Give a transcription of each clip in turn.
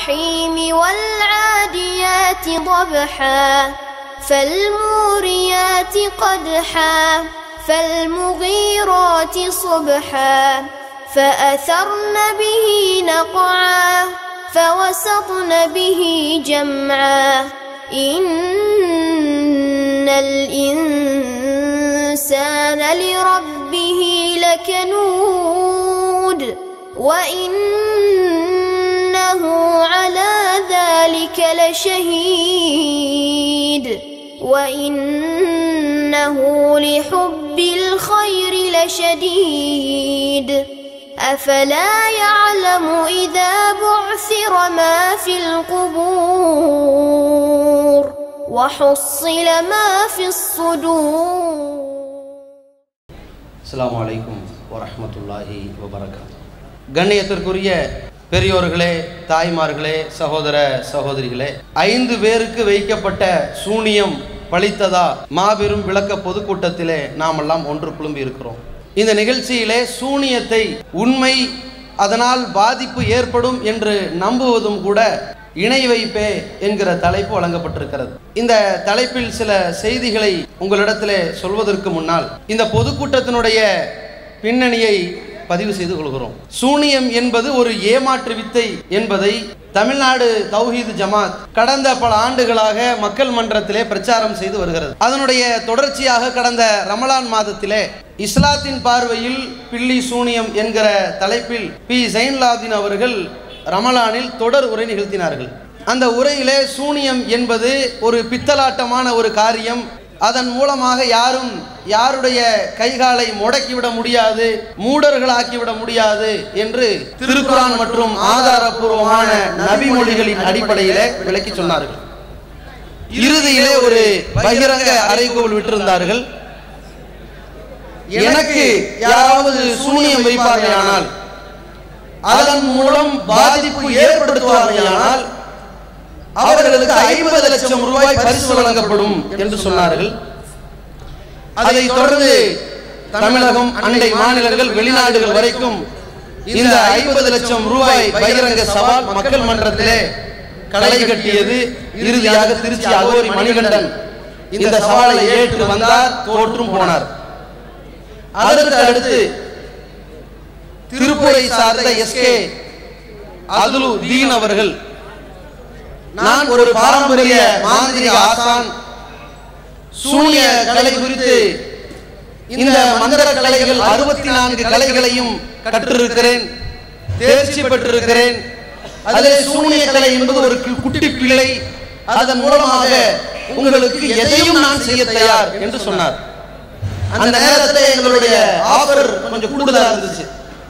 الرحيم والعاديات ضبحا فالموريات قدحا فالمغيرات صبحا فأثرن به نقعا فوسطن به جمعا إن الإنسان لربه لكنود وإنه على ذلك لشهيد وإنه لحب الخير لشديد أفلا يعلم إذا بعثر ما في القبور وحصل ما في الصدور அஸ்ஸலாமு அலைக்கும் வரஹ்மத்துல்லாஹி வபரகாத்து கண்ணியத்திற்குரிய பெரியோர்களே தாய்மார்களே சகோதர சகோதரிகளே ஐந்து பேருக்கு வைக்கப்பட்ட சூனியம் பழித்ததா மாபெரும் விளக்க பொதுக்கூட்டத்திலே நாமெல்லாம் ஒன்று குழும்பி இருக்கிறோம் இந்த நிகழ்ச்சியிலே சூனியத்தை உண்மை அதனால் பாதிப்பு ஏற்படும் என்று நம்புவதும் கூட இணை வைப்பே என்கிற தலைப்பு வழங்கப்பட்டிருக்கிறது இந்த தலைப்பில் சில செய்திகளை உங்களிடத்திலே சொல்வதற்கு முன்னால் இந்த பொதுக்கூட்டத்தினுடைய பின்னணியை பதிவு செய்து கொள்கிறோம் சூனியம் என்பது ஒரு ஏமாற்று வித்தை என்பதை தமிழ்நாடு தௌஹீது ஜமாத் கடந்த பல ஆண்டுகளாக மக்கள் மன்றத்திலே பிரச்சாரம் செய்து வருகிறது அதனுடைய தொடர்ச்சியாக கடந்த ரமலான் மாதத்திலே இஸ்லாத்தின் பார்வையில் பில்லி சூனியம் என்கிற தலைப்பில் பி ஜெயின்லாதீன் அவர்கள் ரமலானில் தொடர் உரை நிகழ்த்தினார்கள் அந்த உரையிலே சூனியம் என்பது ஒரு பித்தலாட்டமான ஒரு காரியம் அதன் மூலமாக யாரும் யாருடைய கைகாலை முடக்கிவிட முடியாது மூடர்களாக்கிவிட முடியாது என்று திருக்குரான் மற்றும் ஆதாரபூர்வமான நபிமொழிகளின் அடிப்படையிலே விளக்கி சொன்னார்கள் இறுதியிலே ஒரு பகிரங்க அறைகோல் விட்டிருந்தார்கள் எனக்கு யாராவது சூனியம் வைப்பார்களானால் அதன் மூலம் பாதிப்பு ஏற்படுத்துவார்களானால் அவர்களுக்கு ஐம்பது லட்சம் ரூபாய் பரிசு வழங்கப்படும் என்று சொன்னார்கள் அதை தொடர்ந்து தமிழகம் அண்டை மாநிலங்கள் வெளிநாடுகள் வரைக்கும் இந்த ஐம்பது லட்சம் ரூபாய் பகிரங்க சவால் மக்கள் மன்றத்திலே களை கட்டியது இறுதியாக திருச்சி அகோரி மணிகண்டன் இந்த சவாலை ஏற்று வந்தார் தோற்றும் போனார் அதற்கு அடுத்து திருப்பூரை சார்ந்த எஸ்கே அதுலு தீன் அவர்கள் நான் ஒரு பாரம்பரிய மாந்திரிக ஆசான் சூனிய கலை குறித்து இந்த மந்திர கலைகள் அறுபத்தி நான்கு கலைகளையும் கற்றிருக்கிறேன் தேர்ச்சி பெற்றிருக்கிறேன் அதிலே சூனிய கலை என்பது ஒரு கு- குட்டி பிள்ளை அதன் மூலமாக உங்களுக்கு எதையும் நான் செய்ய தயார் என்று சொன்னார் அந்த நேரத்தில் எங்களுடைய ஆஃபர் கொஞ்சம் கூடுதலா இருந்துச்சு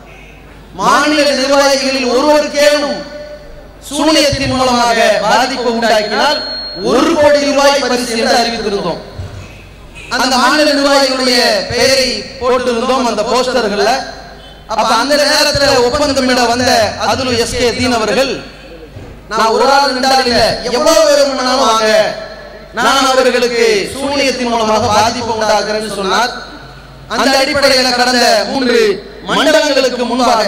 மாநில நிர்வாகிகளில் ஒருவருக்கேனும் சூனியத்தின் மூலமாக பாதிப்பு உண்டாக்கினால் ஒரு கோடி ரூபாய் பரிசு என்று அறிவித்திருந்தோம் அந்த மாநில நிர்வாகிகளுடைய பெயரை போட்டிருந்தோம் அந்த போஸ்டர்கள்ல அப்ப அந்த நேரத்துல ஒப்பந்தமிட வந்த அதுல எஸ்கே தீன் அவர்கள் நான் ஒரு ஆள் ரெண்டாள் இல்ல எவ்வளவு பேர் வேணும்னாலும் வாங்க நான் அவர்களுக்கு சூனியத்தின் மூலமாக பாதிப்பு உண்டாக்குறேன்னு சொன்னார் அந்த அடிப்படையில் கடந்த மூன்று மண்டலங்களுக்கு முன்பாக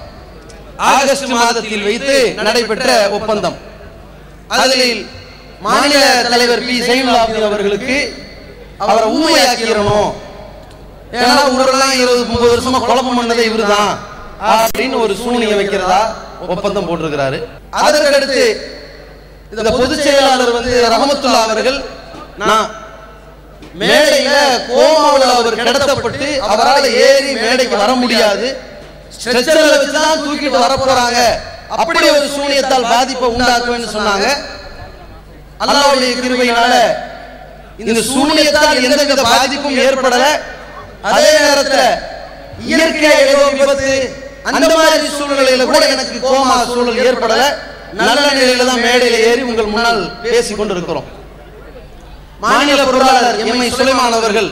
ஆகஸ்ட் மாதத்தில் வைத்து நடைபெற்ற ஒப்பந்தம் அதில் மாநில தலைவர் பி சைனுலாப்தீன் அவர்களுக்கு அவரை ஊமையாக்கிடணும் ஏன்னா ஊரெல்லாம் இருபது முப்பது வருஷமா குழப்பம் பண்ணதே இவருதான் அப்படின்னு ஒரு சூனியம் வைக்கிறதா ஒப்பந்தம் போட்டிருக்கிறாரு அதற்கு அடுத்து இந்த பொதுச் செயலாளர் வந்து ரஹமத்துல்லா அவர்கள் நான் மேடையில கோமாவில் அவர் கிடத்தப்பட்டு அவரால் ஏறி மேடைக்கு வர முடியாது ஸ்ட்ரெச்சர்ல வச்சு தான் தூக்கிட்டு வர போறாங்க அப்படி ஒரு சூனியத்தால் பாதிப்பை உண்டாக்குவேன்னு சொன்னாங்க அல்லாவுடைய கிருபையினால இந்த சூனியத்தால் எந்தவித பாதிப்பும் ஏற்படல அதே நேரத்துல இயற்கை ஏதோ விபத்து அந்த மாதிரி சூழ்நிலையில கூட எனக்கு கோமா சூழல் ஏற்படல நல்ல நிலையில தான் மேடையில ஏறி உங்கள் முன்னால் பேசிக் கொண்டிருக்கிறோம் மாநில பொருளாளர் எம் ஐ சுலைமான் அவர்கள்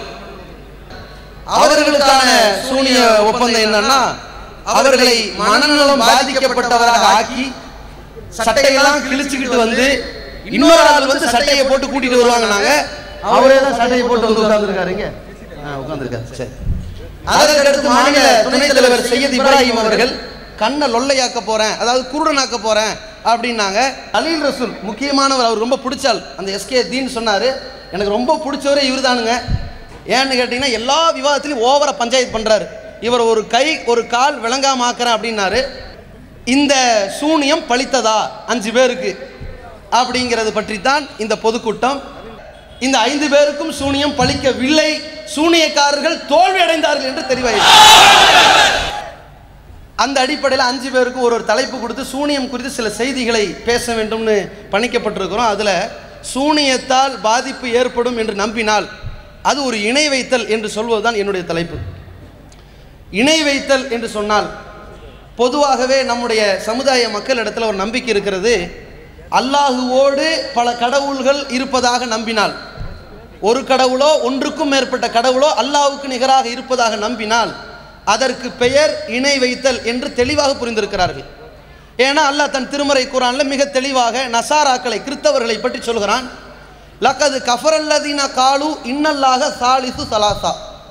அவர்களுக்கான சூனிய ஒப்பந்தம் என்னன்னா அவர்களை மனநலம் பாதிக்கப்பட்டவராக ஆக்கி சட்டையெல்லாம் கிழிச்சுக்கிட்டு வந்து இன்னொரு ஆள் வந்து சட்டையை போட்டு கூட்டிட்டு வருவாங்க நாங்க அவரே தான் சட்டையை போட்டு வந்து உட்கார்ந்துருக்காருங்க உட்கார்ந்துருக்காரு சரி அதற்கு அடுத்து மாநில துணைத் தலைவர் சையத் இப்ராஹிம் அவர்கள் கண்ணை லொல்லையாக்க போறேன் அதாவது குருடனாக்க போறேன் அப்படின்னாங்க அலீல் ரசூல் முக்கியமானவர் அவர் ரொம்ப பிடிச்சால் அந்த எஸ்கே தீன் சொன்னார் எனக்கு ரொம்ப பிடிச்சவரே இவர் தானுங்க ஏன்னு கேட்டிங்கன்னா எல்லா விவாதத்திலையும் ஓவராக பஞ்சாயத்து பண்ணுறாரு இவர் ஒரு கை ஒரு கால் விளங்காம ஆக்குறேன் அப்படின்னாரு இந்த சூனியம் பழித்ததா அஞ்சு பேருக்கு அப்படிங்கிறது பற்றி தான் இந்த பொதுக்கூட்டம் இந்த ஐந்து பேருக்கும் சூனியம் பழிக்கவில்லை சூனியக்காரர்கள் தோல்வி அடைந்தார்கள் என்று தெரிவாயிற்று அந்த அடிப்படையில் அஞ்சு பேருக்கு ஒரு ஒரு தலைப்பு கொடுத்து சூனியம் குறித்து சில செய்திகளை பேச வேண்டும்னு பணிக்கப்பட்டிருக்கிறோம் அதில் சூனியத்தால் பாதிப்பு ஏற்படும் என்று நம்பினால் அது ஒரு இணை வைத்தல் என்று சொல்வதுதான் என்னுடைய தலைப்பு இணை வைத்தல் என்று சொன்னால் பொதுவாகவே நம்முடைய சமுதாய மக்களிடத்தில் ஒரு நம்பிக்கை இருக்கிறது அல்லாஹுவோடு பல கடவுள்கள் இருப்பதாக நம்பினால் ஒரு கடவுளோ ஒன்றுக்கும் மேற்பட்ட கடவுளோ அல்லாஹ்வுக்கு நிகராக இருப்பதாக நம்பினால் அதற்கு பெயர் இணை வைத்தல் என்று தெளிவாக புரிந்திருக்கிறார்கள் ஏன்னா அல்லாஹ் தன் திருமறை குரான்ல மிக தெளிவாக நசாராக்களை கிறிஸ்தவர்களை பற்றி சொல்கிறான் லக்கது கஃபரல்லதீன காலு இன்னல்லாக சாலிசு சலாசா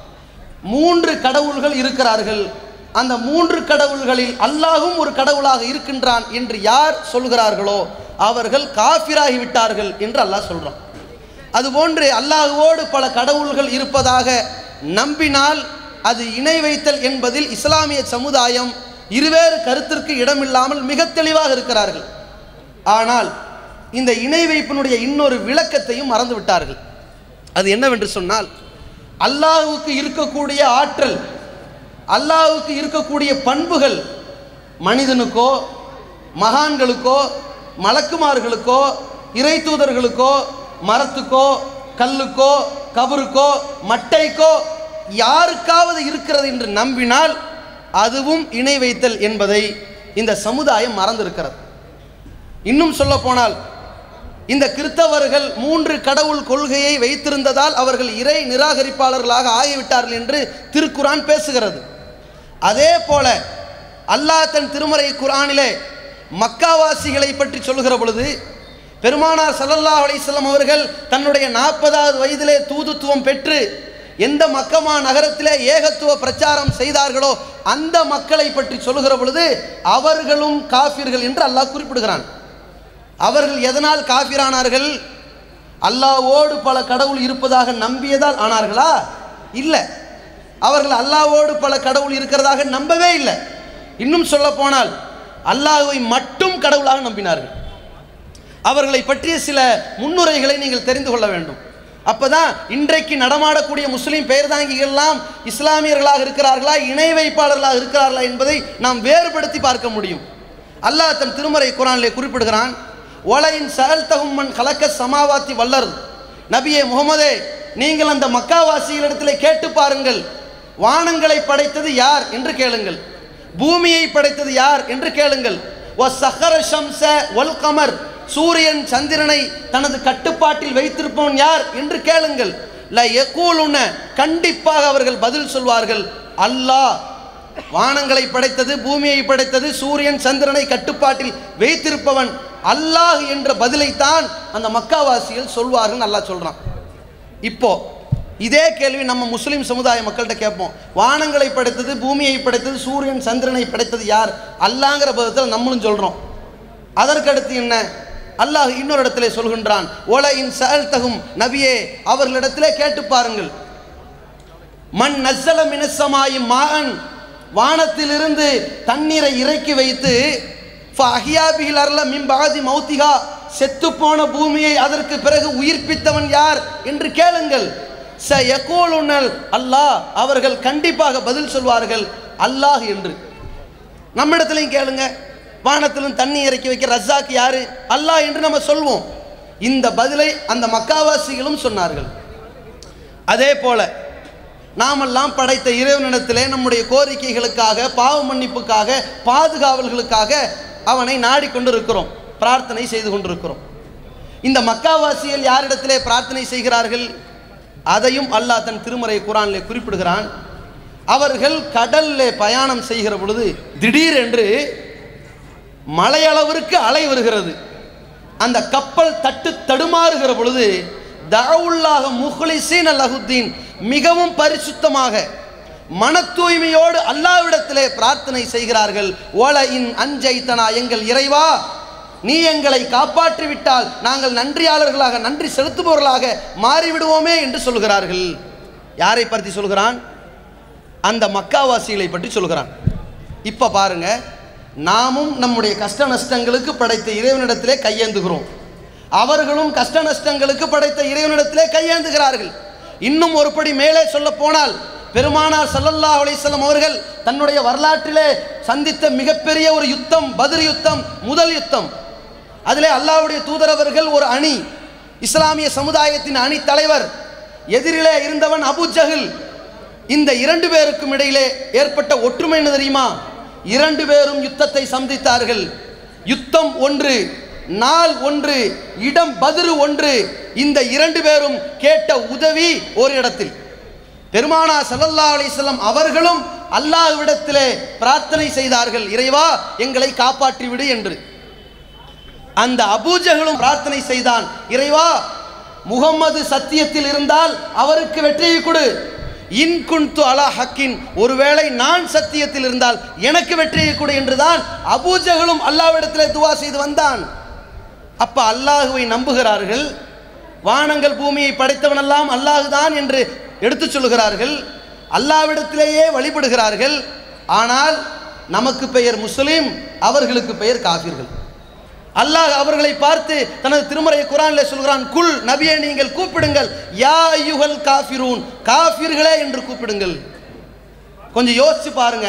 மூன்று கடவுள்கள் இருக்கிறார்கள் அந்த மூன்று கடவுள்களில் அல்லாஹும் ஒரு கடவுளாக இருக்கின்றான் என்று யார் சொல்கிறார்களோ அவர்கள் காஃபிராகி விட்டார்கள் என்று அல்லாஹ் சொல்றான் அதுபோன்று அல்லாஹுவோடு பல கடவுள்கள் இருப்பதாக நம்பினால் அது இணை வைத்தல் என்பதில் இஸ்லாமிய சமுதாயம் இருவேறு கருத்திற்கு இடமில்லாமல் மிக தெளிவாக இருக்கிறார்கள் ஆனால் இந்த இணை வைப்பினுடைய இன்னொரு விளக்கத்தையும் மறந்து விட்டார்கள் அது என்னவென்று சொன்னால் அல்லாஹ்வுக்கு இருக்கக்கூடிய ஆற்றல் அல்லாஹ்வுக்கு இருக்கக்கூடிய பண்புகள் மனிதனுக்கோ மகான்களுக்கோ மலக்குமார்களுக்கோ இறை தூதர்களுக்கோ மரத்துக்கோ கல்லுக்கோ கபருக்கோ மட்டைக்கோ யாருக்காவது இருக்கிறது என்று நம்பினால் அதுவும் இணை வைத்தல் என்பதை இந்த சமுதாயம் மறந்திருக்கிறது இன்னும் சொல்ல போனால் இந்த கிறித்தவர்கள் மூன்று கடவுள் கொள்கையை வைத்திருந்ததால் அவர்கள் இறை நிராகரிப்பாளர்களாக ஆகிவிட்டார்கள் என்று திருக்குரான் பேசுகிறது அதே போல அல்லாஹ் தன் திருமறை குரானிலே மக்காவாசிகளை பற்றி சொல்கிற பொழுது பெருமானார் ஸல்லல்லாஹு அலைஹி வஸல்லம் அவர்கள் தன்னுடைய நாற்பதாவது வயதிலே தூதுத்துவம் பெற்று எந்த மக்கமா நகரத்திலே ஏகத்துவ பிரச்சாரம் செய்தார்களோ அந்த மக்களை பற்றி சொல்லுகிற பொழுது அவர்களும் காஃபிர்கள் என்று அல்லாஹ் குறிப்பிடுகிறான் அவர்கள் எதனால் காஃபிரானார்கள் அல்லாஹ்வோடு பல கடவுள் இருப்பதாக நம்பியதால் ஆனார்களா இல்லை அவர்கள் அல்லாஹ்வோடு பல கடவுள் இருக்கிறதாக நம்பவே இல்லை இன்னும் சொல்ல போனால் அல்லாஹ்வை மட்டும் கடவுளாக நம்பினார்கள் அவர்களை பற்றிய சில முன்னுரைகளை நீங்கள் தெரிந்து கொள்ள வேண்டும் அப்பதான் இன்றைக்கு நடமாடக்கூடிய முஸ்லீம் பெயர்தாங்கிகள்லாம் இஸ்லாமியர்களாக இருக்கிறார்களா இணை வைப்பாளர்களாக இருக்கிறார்களா என்பதை நாம் வேறுபடுத்தி பார்க்க முடியும் அல்லாஹ் தன் திருமறை குரானிலே குறிப்பிடுகிறான் ஒலையின் சகல் தகும்மன் கலக்க சமாவாத்தி வல்லர் நபியே முகமதே நீங்கள் அந்த மக்காவாசிகளிடத்திலே கேட்டு பாருங்கள் வானங்களை படைத்தது யார் என்று கேளுங்கள் பூமியை படைத்தது யார் என்று கேளுங்கள் ஒ சஹர ஷம்ச ஒல் கமர் சூரியன் சந்திரனை தனது கட்டுப்பாட்டில் வைத்திருப்பவன் யார் என்று கேளுங்கள் ல யகூலுன கண்டிப்பாக அவர்கள் பதில் சொல்வார்கள் அல்லாஹ் வானங்களை படைத்தது பூமியை படைத்தது சூரியன் சந்திரனை கட்டுப்பாட்டில் வைத்திருப்பவன் அல்லாஹ் என்ற பதிலைத்தான் அந்த மக்காவாசிகள் சொல்வார்கள் அல்லாஹ் சொல்றான் இப்போ இதே கேள்வி நம்ம முஸ்லிம் சமுதாய மக்கள்கிட்ட கேட்போம் வானங்களை படைத்தது பூமியை படைத்தது சூரியன் சந்திரனை படைத்தது யார் அல்லாங்கிற பதத்தில் நம்மளும் சொல்றோம் அதற்கடுத்து என்ன அல்லாஹ் இன்னொரு இடத்திலே சொல்கின்றான் ஒல இன் சல் தகும் நபியே அவர்களிடத்திலே கேட்டு பாருங்கள் மண் நஸ்ஸல மினசமாயும் மான் வானத்திலிருந்து தண்ணீரை இறக்கி வைத்து அஹியாபிகள் அருள மிம்பாதி மௌத்திகா செத்துப்போன பூமியை அதற்கு பிறகு உயிர்ப்பித்தவன் யார் என்று கேளுங்கள் ச யகூலுனல் அல்லாஹ் அவர்கள் கண்டிப்பாக பதில் சொல்வார்கள் அல்லாஹ் என்று நம்மிடத்திலையும் கேளுங்க வானத்திலும் தண்ணி இறக்கி வைக்க ரஜாக் யாரு அல்லாஹ் என்று நம்ம சொல்வோம் இந்த பதிலை அந்த மக்காவாசிகளும் சொன்னார்கள் அதே போல நாமெல்லாம் படைத்த இறைவனிடத்திலே நம்முடைய கோரிக்கைகளுக்காக பாவ மன்னிப்புக்காக பாதுகாவல்களுக்காக அவனை நாடிக்கொண்டிருக்கிறோம் பிரார்த்தனை செய்து கொண்டிருக்கிறோம் இந்த மக்காவாசிகள் யாரிடத்திலே பிரார்த்தனை செய்கிறார்கள் அதையும் அல்லாஹ் தன் திருமறை குரானிலே குறிப்பிடுகிறான் அவர்கள் கடல்லே பயணம் செய்கிற பொழுது திடீரென்று மலையளவிற்கு அலை வருகிறது அந்த கப்பல் தட்டு தடுமாறுகிற பொழுது தவுல்லாக முஹ்லிசீன் அல்லாஹுத்தீன் மிகவும் பரிசுத்தமாக மன தூய்மையோடு அல்லாவிடத்திலே பிரார்த்தனை செய்கிறார்கள் ஓல இன் அஞ்சைத்தனா எங்கள் இறைவா நீ எங்களை காப்பாற்றி விட்டால் நாங்கள் நன்றியாளர்களாக நன்றி செலுத்துபவர்களாக மாறிவிடுவோமே என்று சொல்கிறார்கள் யாரை பற்றி சொல்கிறான் அந்த மக்காவாசிகளை பற்றி சொல்கிறான் இப்போ பாருங்க நாமும் நம்முடைய கஷ்ட நஷ்டங்களுக்கு படைத்த இறைவனிடத்திலே கையேந்துகிறோம் அவர்களும் கஷ்ட நஷ்டங்களுக்கு படைத்த இறைவனிடத்திலே கையேந்துகிறார்கள் இன்னும் ஒருபடி மேலே சொல்ல போனால் பெருமானார் ஸல்லல்லாஹு அலைஹி வஸல்லம் அவர்கள் தன்னுடைய வரலாற்றிலே சந்தித்த மிகப்பெரிய ஒரு யுத்தம் பத்ர் யுத்தம் முதல் யுத்தம் அதிலே அல்லாஹ்வுடைய தூதர் அவர்கள் ஒரு அணி இஸ்லாமிய சமுதாயத்தின் அணி தலைவர் எதிரிலே இருந்தவன் அபு ஜஹில் இந்த இரண்டு பேருக்கும் இடையிலே ஏற்பட்ட ஒற்றுமை என்ன தெரியுமா இரண்டு பேரும் யுத்தத்தை சந்தித்தார்கள் யுத்தம் ஒன்று நாள் ஒன்று இடம் பதிரு ஒன்று இந்த இரண்டு பேரும் கேட்ட உதவி ஒரு இடத்தில் பெருமானா ஸல்லல்லாஹு அலைஹி வஸல்லம் அவர்களும் அல்லாஹ்விடத்திலே பிரார்த்தனை செய்தார்கள் இறைவா எங்களை காப்பாற்றி விடு என்று அந்த அபூஜகளும் பிரார்த்தனை செய்தான் இறைவா முகம்மது சத்தியத்தில் இருந்தால் அவருக்கு வெற்றியை கொடு இன் குன்து அலா ஹக்கின் ஒருவேளை நான் சத்தியத்தில் இருந்தால் எனக்கு வெற்றியை கொடு என்றுதான் அபூஜகளும் அல்லாவிடத்திலே துவா செய்து வந்தான் அப்ப அல்லாஹுவை நம்புகிறார்கள் வானங்கள் பூமியை படைத்தவனெல்லாம் அல்லாஹுதான் என்று எடுத்துச் சொல்கிறார்கள் அல்லாவிடத்திலேயே வழிபடுகிறார்கள் ஆனால் நமக்கு பெயர் முஸ்லிம் அவர்களுக்கு பெயர் காஃபிர்கள் அல்லாஹ் அவர்களை பார்த்து தனது திருமறை குரானில் சொல்கிறான் குல் நபியை நீங்கள் கூப்பிடுங்கள் யா ஐயுகல் காஃபிரூன் காஃபிர்களே என்று கூப்பிடுங்கள் கொஞ்சம் யோசிச்சு பாருங்க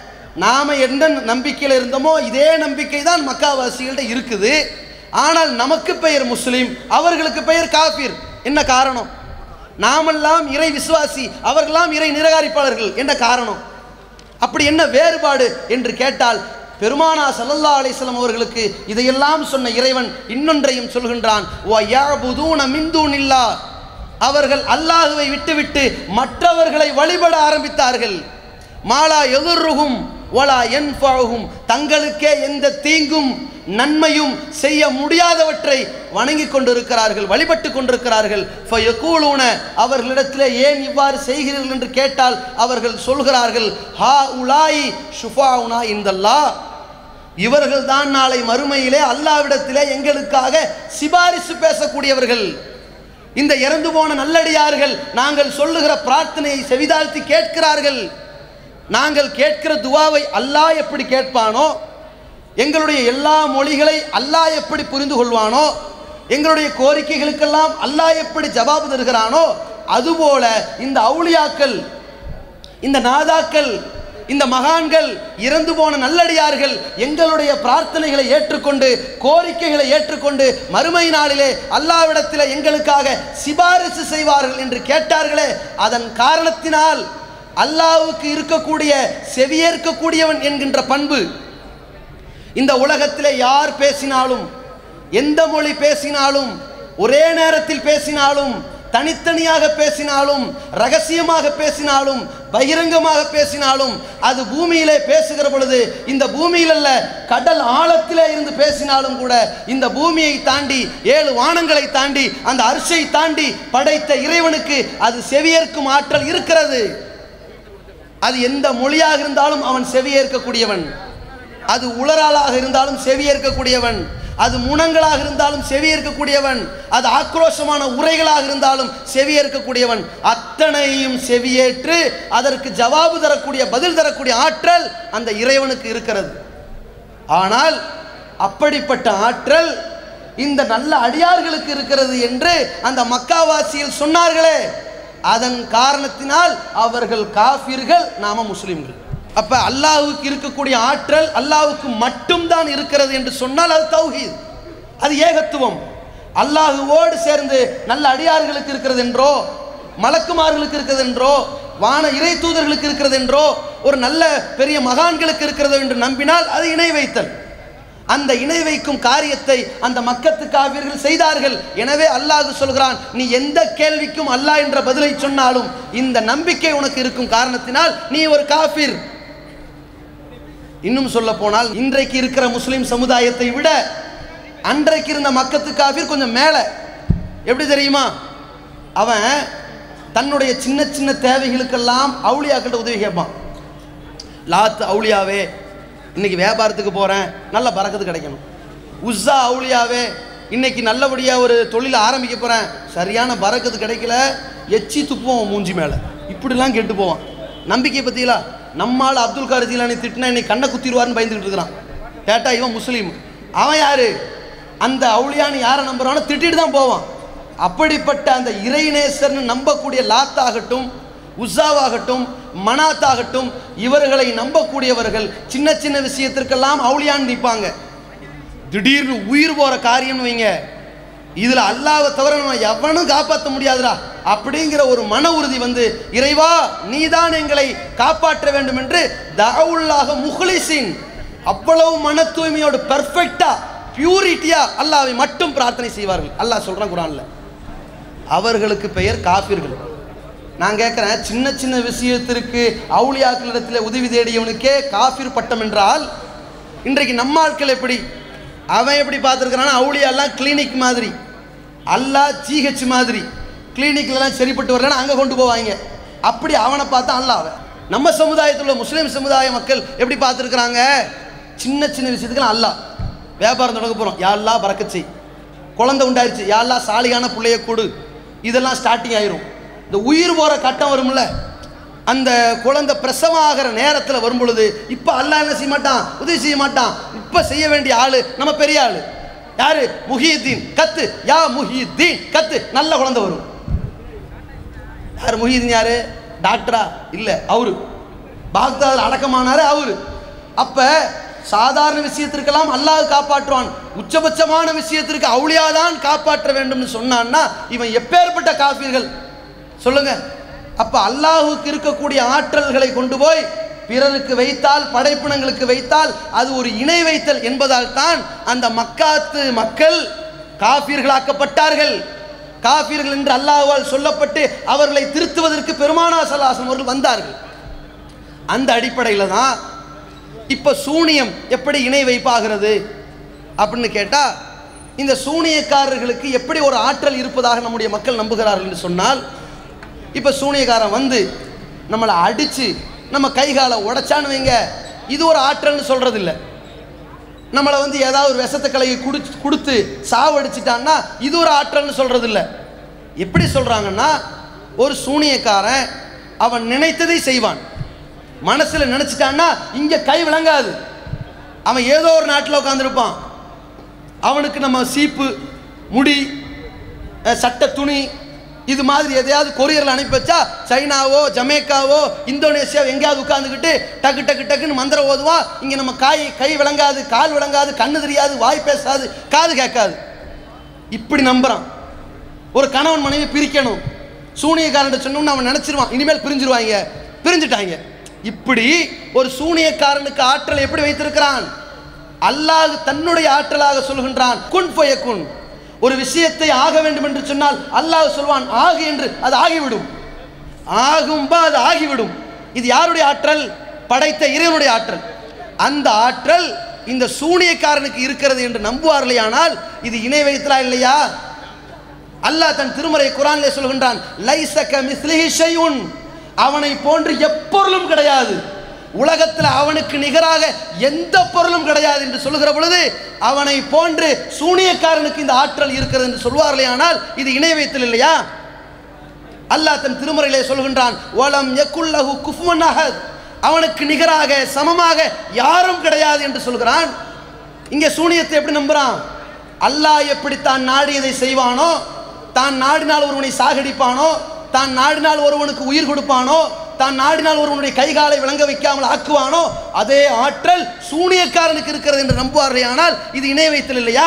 நாம எந்த நம்பிக்கையில் இருந்தோமோ இதே நம்பிக்கை தான் மக்காவாசிகள்ட்ட இருக்குது ஆனால் நமக்கு பெயர் முஸ்லீம் அவர்களுக்கு பெயர் காஃபிர் என்ன காரணம் நாமெல்லாம் இறை விசுவாசி அவர்களெல்லாம் இறை நிராகரிப்பாளர்கள் என்ன காரணம் அப்படி என்ன வேறுபாடு என்று கேட்டால் பெருமானா சல்லல்லா அலிஸ்லாம் அவர்களுக்கு இதையெல்லாம் சொன்ன இறைவன் இன்னொன்றையும் சொல்கின்றான் "வ யஅபுதூன மின் தூனில்லா." அவர்கள் அல்லாஹுவை விட்டுவிட்டு மற்றவர்களை வழிபட ஆரம்பித்தார்கள் மாலா எதிர்ருகும் ஒலா என்ஃபாகும் தங்களுக்கே எந்த தீங்கும் நன்மையும் செய்ய முடியாதவற்றை வணங்கி கொண்டிருக்கிறார்கள் வழிபட்டு கொண்டிருக்கிறார்கள் ஃபயகூலூன அவர்களிடத்திலே ஏன் இவ்வாறு செய்கிறீர்கள் என்று கேட்டால் அவர்கள் சொல்கிறார்கள் ஹா உலாயி ஷுஃபாவுனா இந்தல்லா இவர்கள் தான் நாளை மறுமையிலே அல்லாவிடத்திலே எங்களுக்காக சிபாரிசு பேசக்கூடியவர்கள் இந்த இறந்து போன நல்லடியார்கள் நாங்கள் சொல்லுகிற பிரார்த்தனையை செவிதாழ்த்தி கேட்கிறார்கள் நாங்கள் கேட்கிற துவாவை அல்லாஹ் எப்படி கேட்பானோ எங்களுடைய எல்லா மொழிகளை அல்லாஹ் எப்படி புரிந்து கொள்வானோ எங்களுடைய கோரிக்கைகளுக்கெல்லாம் அல்லாஹ் எப்படி ஜவாபு தருகிறானோ அதுபோல இந்த அவுளியாக்கள் இந்த நாதாக்கள் இந்த மகான்கள் இறந்து போன நல்லடியார்கள் எங்களுடைய பிரார்த்தனைகளை ஏற்றுக்கொண்டு கோரிக்கைகளை ஏற்றுக்கொண்டு மறுமை நாளிலே அல்லாவிடத்தில் எங்களுக்காக சிபாரிசு செய்வார்கள் என்று கேட்டார்களே அதன் காரணத்தினால் அல்லாஹ்வுக்கு இருக்கக்கூடிய செவியேற்கக்கூடியவன் என்கின்ற பண்பு இந்த உலகத்திலே யார் பேசினாலும் எந்த மொழி பேசினாலும் ஒரே நேரத்தில் பேசினாலும் தனித்தனியாக பேசினாலும் ரகசியமாக பேசினாலும் பகிரங்கமாக பேசினாலும் அது பூமியிலே பேசுகிற பொழுது இந்த பூமியில் அல்ல கடல் ஆழத்திலே இருந்து பேசினாலும் கூட இந்த பூமியை தாண்டி ஏழு வானங்களை தாண்டி அந்த அரிசை தாண்டி படைத்த இறைவனுக்கு அது செவியேற்கும் ஆற்றல் இருக்கிறது அது எந்த மொழியாக இருந்தாலும் அவன் செவியேற்கக்கூடியவன் அது உளறாலாக இருந்தாலும் செவியேற்கக்கூடியவன் அது முனங்களாக இருந்தாலும் செவியேற்கக்கூடியவன் அது ஆக்ரோஷமான உரைகளாக இருந்தாலும் செவியேற்கக்கூடியவன் அத்தனையும் செவியேற்று அதற்கு ஜவாபு தரக்கூடிய பதில் தரக்கூடிய ஆற்றல் அந்த இறைவனுக்கு இருக்கிறது ஆனால் அப்படிப்பட்ட ஆற்றல் இந்த நல்ல அடியார்களுக்கு இருக்கிறது என்று அந்த மக்காவாசியில் சொன்னார்களே அதன் காரணத்தினால் அவர்கள் காஃபிர்கள் நாம முஸ்லிம்கள் அப்ப அல்லாஹ்வுக்கு இருக்கக்கூடிய ஆற்றல் அல்லாஹ்வுக்கு மட்டும்தான் இருக்கிறது என்று சொன்னால் அது தௌஹீத் அது ஏகத்துவம் அல்லாஹுவோடு சேர்ந்து நல்ல அடியார்களுக்கு இருக்கிறது என்றோ மலக்குமார்களுக்கு இருக்கிறது என்றோ வான இறை தூதர்களுக்கு இருக்கிறது என்றோ ஒரு நல்ல பெரிய மகான்களுக்கு இருக்கிறது என்று நம்பினால் அது இணை வைத்தல் அந்த இணை வைக்கும் காரியத்தை அந்த மக்கத்து காவியர்கள் செய்தார்கள் எனவே அல்லாஹ் சொல்கிறான் நீ எந்த கேள்விக்கும் அல்லாஹ் என்ற பதிலை சொன்னாலும் இந்த நம்பிக்கை உனக்கு இருக்கும் காரணத்தினால் நீ ஒரு காஃபிர் இன்னும் சொல்ல போனால் இன்றைக்கு இருக்கிற முஸ்லிம் சமுதாயத்தை விட அன்றைக்கு இருந்த மக்கத்து காஃபிர் கொஞ்சம் மேலே எப்படி தெரியுமா அவன் தன்னுடைய சின்ன சின்ன தேவைகளுக்கெல்லாம் அவுளியாக்கிட்ட உதவி கேட்பான் லாத் அவுளியாவே இன்னைக்கு வியாபாரத்துக்கு போகிறேன் நல்ல பறக்கத்து கிடைக்கணும் உஸ்ஸா அவுளியாவே இன்னைக்கு நல்லபடியாக ஒரு தொழில் ஆரம்பிக்க போகிறேன் சரியான பறக்கத்து கிடைக்கல எச்சி துப்புவோம் மூஞ்சி மேலே இப்படிலாம் கெட்டு போவான் நம்பிக்கை பற்றிகளா நம்மால் அப்துல் கார் ஜீலானி திட்டினா இன்னைக்கு கண்ணை குத்திடுவார்னு பயந்துக்கிட்டு இருக்கிறான் கேட்டா இவன் முஸ்லீம் அவன் யாரு அந்த அவுளியான்னு யாரை நம்புறானோ திட்டிட்டு தான் போவான் அப்படிப்பட்ட அந்த இறைநேசர்னு நம்பக்கூடிய லாத்தாகட்டும் உஸாவாகட்டும் மனாத்தாகட்டும் இவர்களை நம்பக்கூடியவர்கள் சின்ன சின்ன விஷயத்திற்கெல்லாம் அவுளியான்னு நிற்பாங்க திடீர்னு உயிர் போற காரியம்னு வைங்க இதுல அல்லாவை தவிர நம்ம எவனும் காப்பாற்ற முடியாதுடா அப்படிங்கிற ஒரு மன உறுதி வந்து இறைவா நீதான் எங்களை காப்பாற்ற வேண்டும் என்று தவுல்லாக முஹ்லிசின் அவ்வளவு மன தூய்மையோடு பெர்ஃபெக்டா பியூரிட்டியா அல்லாவை மட்டும் பிரார்த்தனை செய்வார்கள் அல்லாஹ் சொல்றான் குரான்ல அவர்களுக்கு பெயர் காஃபிர்கள் நான் கேட்குறேன் சின்ன சின்ன விஷயத்திற்கு அவுளியாக்களிடத்தில் உதவி தேடியவனுக்கே காஃபிர் பட்டம் என்றால் இன்றைக்கு நம்ம ஆட்கள் எப்படி அவன் எப்படி பார்த்துருக்கிறான்னா அவுளியாலாம் கிளினிக் மாதிரி அல்லாஹ் ஜிஹெச் மாதிரி கிளினிக்லலாம் சரிப்பட்டு வரலன்னா அங்கே கொண்டு போவாங்க அப்படி அவனை பார்த்தா அல்லாஹ் அவன் நம்ம சமுதாயத்தில் உள்ள முஸ்லீம் சமுதாய மக்கள் எப்படி பார்த்துருக்குறாங்க சின்ன சின்ன விஷயத்துக்குலாம் அல்லாஹ் வியாபாரம் தொடங்க போகிறோம் யாரெல்லாம் பறக்கச் செய் குழந்தை உண்டாயிருச்சு யாரெல்லாம் சாலியான பிள்ளைய கொடு இதெல்லாம் ஸ்டார்டிங் ஆயிரும் இந்த உயிர் போகிற கட்டம் வரும்ல அந்த குழந்தை பிரசவம் ஆகிற நேரத்தில் வரும் பொழுது இப்போ அல்லாஹ் என்ன செய்ய மாட்டான் உதவி செய்ய மாட்டான் இப்போ செய்ய வேண்டிய ஆளு நம்ம பெரிய ஆளு யாரு முஹியுத்தீன் கத்து யா முஹியுத்தீன் கத்து நல்ல குழந்தை வரும் யார் முஹியுத்தீன் யாரு டாக்டரா இல்லை அவரு பாக்தாதில் அடக்கமானாரு அவரு அப்ப சாதாரண விஷயத்திற்கெல்லாம் அல்லாஹ் காப்பாற்றுவான் உச்சபட்சமான விஷயத்திற்கு அவுளியாதான் காப்பாற்ற வேண்டும்னு சொன்னான்னா இவன் எப்பேற்பட்ட காஃபிர்கள் சொல்லுங்க அப்ப அல்லாஹுக்கு இருக்கக்கூடிய ஆற்றல்களை கொண்டு போய் பிறருக்கு வைத்தால் படைப்பினங்களுக்கு வைத்தால் அது ஒரு இணை வைத்தல் என்பதால் தான் அந்த மக்காத்து மக்கள் காஃபிர்களாக்கப்பட்டார்கள் காஃபிர்கள் என்று அல்லாஹ்வால் சொல்லப்பட்டு அவர்களை திருத்துவதற்கு பெருமானா சல்லாசம் அவர்கள் வந்தார்கள் அந்த அடிப்படையில் தான் இப்போ சூனியம் எப்படி இணை வைப்பாகிறது அப்படின்னு கேட்டால் இந்த சூனியக்காரர்களுக்கு எப்படி ஒரு ஆற்றல் இருப்பதாக நம்முடைய மக்கள் நம்புகிறார்கள் என்று சொன்னால் இப்போ சூனியக்காரன் வந்து நம்மளை அடித்து நம்ம கை காலை உடைச்சான்னு வைங்க இது ஒரு ஆற்றல்னு சொல்கிறது இல்லை நம்மளை வந்து ஏதாவது ஒரு விஷத்தை கலகி குடிச்சு கொடுத்து சாவடிச்சிட்டான்னா இது ஒரு ஆற்றல்னு சொல்கிறது இல்லை எப்படி சொல்கிறாங்கன்னா ஒரு சூனியக்காரன் அவன் நினைத்ததை செய்வான் மனசில் நினச்சிட்டான்னா இங்கே கை விளங்காது அவன் ஏதோ ஒரு நாட்டில் உட்காந்துருப்பான் அவனுக்கு நம்ம சீப்பு முடி அஹ், சட்டை துணி இது மாதிரி எதையாவது கொரியரில் அனுப்பி வச்சா சைனாவோ ஜமேக்காவோ இந்தோனேஷியாவோ எங்கேயாவது உட்காந்துக்கிட்டு டக்கு டக்கு டக்குன்னு மந்திரம் ஓதுவான் இங்கே நம்ம காய் கை விளங்காது கால் விளங்காது கண்ணு தெரியாது வாய் பேசாது காது கேட்காது இப்படி நம்புறான் ஒரு கணவன் மனைவி பிரிக்கணும் சூனியக்காரன் சொன்னோம்னு அவன் நினச்சிருவான் இனிமேல் பிரிஞ்சிருவாங்க பிரிஞ்சுட்டாங்க இப்படி ஒரு சூனியக்காரனுக்கு ஆற்றல் எப்படி வைத்திருக்கிறான் அல்லாஹ் தன்னுடைய ஆற்றலாக சொல்கின்றான் குன் ஃபயக்குன் ஒரு விஷயத்தை ஆக வேண்டும் என்று சொன்னால் அல்லாஹ் சொல்வான் ஆகு என்று அது ஆகிவிடும் ஆகும்பா அது ஆகிவிடும் இது யாருடைய ஆற்றல் படைத்த இறைவனுடைய ஆற்றல் அந்த ஆற்றல் இந்த சூனியக்காரனுக்கு இருக்கிறது என்று நம்புவார்களே ஆனால் இது இணை வைத்தலா இல்லையா அல்லாஹ் தன் திருமறை குரானிலே சொல்கின்றான் லைசக மிஸ்லிஹி ஷைஉன் அவனை போன்று எப்பொருளும் கிடையாது உலகத்தில் அவனுக்கு நிகராக எந்த பொருளும் கிடையாது என்று சொல்லுகிற பொழுது அவனை போன்று சூனியக்காரனுக்கு இந்த ஆற்றல் இருக்கிறது என்று சொல்வார்களே ஆனால் இது இணை வைத்தல் இல்லையா அல்லாஹ் தன் திருமறையிலே சொல்கின்றான் ஓலம் யக்குல்லஹு குஃபுவன் அஹத் அவனுக்கு நிகராக சமமாக யாரும் கிடையாது என்று சொல்கிறான் இங்கே சூனியத்தை எப்படி நம்புறான் அல்லாஹ் எப்படி தான் நாடியதை செய்வானோ தான் நாடினால் ஒருவனை சாகடிப்பானோ தான் நாடினால் ஒருவனுக்கு உயிர் கொடுப்பானோ தான் நாடினால் ஒருவனுடைய கைகாலை விளங்க வைக்காமல் ஆக்குவானோ அதே ஆற்றல் சூனியக்காரனுக்கு இருக்கிறது என்று நம்புவார்கள் ஆனால் இது இணை வைத்தல் இல்லையா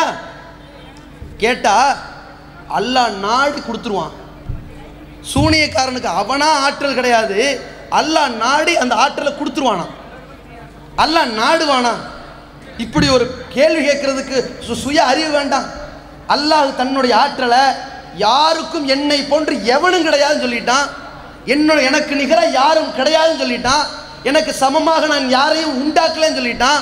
கேட்டா அல்லாஹ் நாடி கொடுத்துருவான் சூனியக்காரனுக்கு அவனா ஆற்றல் கிடையாது அல்லாஹ் நாடி அந்த ஆற்றலை கொடுத்துருவானா அல்லாஹ் நாடுவானா இப்படி ஒரு கேள்வி கேட்கறதுக்கு சு- சுய அறிவு வேண்டாம் அல்லாஹ் தன்னுடைய ஆற்றலை யாருக்கும் என்னை போன்று எவனும் கிடையாதுன்னு சொல்லிட்டான் என்னோட எனக்கு நிகராக யாரும் கிடையாதுன்னு சொல்லிட்டான் எனக்கு சமமாக நான் யாரையும் உண்டாக்கலைன்னு சொல்லிட்டான்